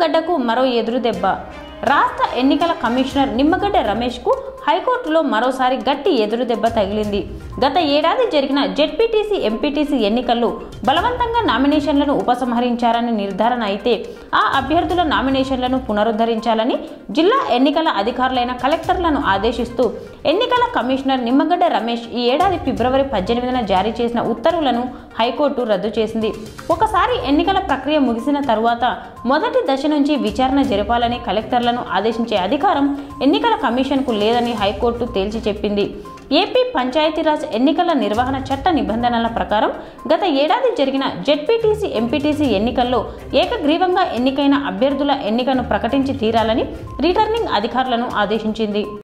నిమ్మగడ్డకు మరో ఎదురు దెబ్బ రాష్ట్ర ఎన్నికల కమిషనర్ నిమ్మగడ్డ రమేష్కు హైకోర్టులో మరోసారి గట్టి ఎదురు దెబ్బ తగిలింది గత ఏడాది జరిగిన జెడ్పీటీసీ ఎంపీటీసీ ఎన్నికల్లో బలవంతంగా నామినేషన్లను ఉపసంహరించారని నిర్ధారణ అయితే ఆ అభ్యర్థుల నామినేషన్లను పునరుద్ధరించాలని జిల్లా ఎన్నికల అధికారులైన కలెక్టర్లను ఆదేశిస్తూ ఎన్నికల కమిషనర్ నిమ్మగడ్డ రమేష్ ఈ ఏడాది ఫిబ్రవరి పద్దెనిమిదిన జారీ చేసిన ఉత్తర్వులను హైకోర్టు రద్దు చేసింది ఒకసారి ఎన్నికల ప్రక్రియ ముగిసిన తరువాత మొదటి దశ నుంచి విచారణ జరపాలని కలెక్టర్లను ఆదేశించే అధికారం ఎన్నికల కమిషన్కు లేదని హైకోర్టు తేల్చి చెప్పింది ఏపీ పంచాయతీరాజ్ ఎన్నికల నిర్వహణ చట్ట నిబంధనల ప్రకారం గత ఏడాది జరిగిన జెడ్పీటీసీ ఎంపీటీసీ ఎన్నికల్లో ఏకగ్రీవంగా ఎన్నికైన అభ్యర్థుల ఎన్నికను ప్రకటించి తీరాలని రిటర్నింగ్ అధికారులను ఆదేశించింది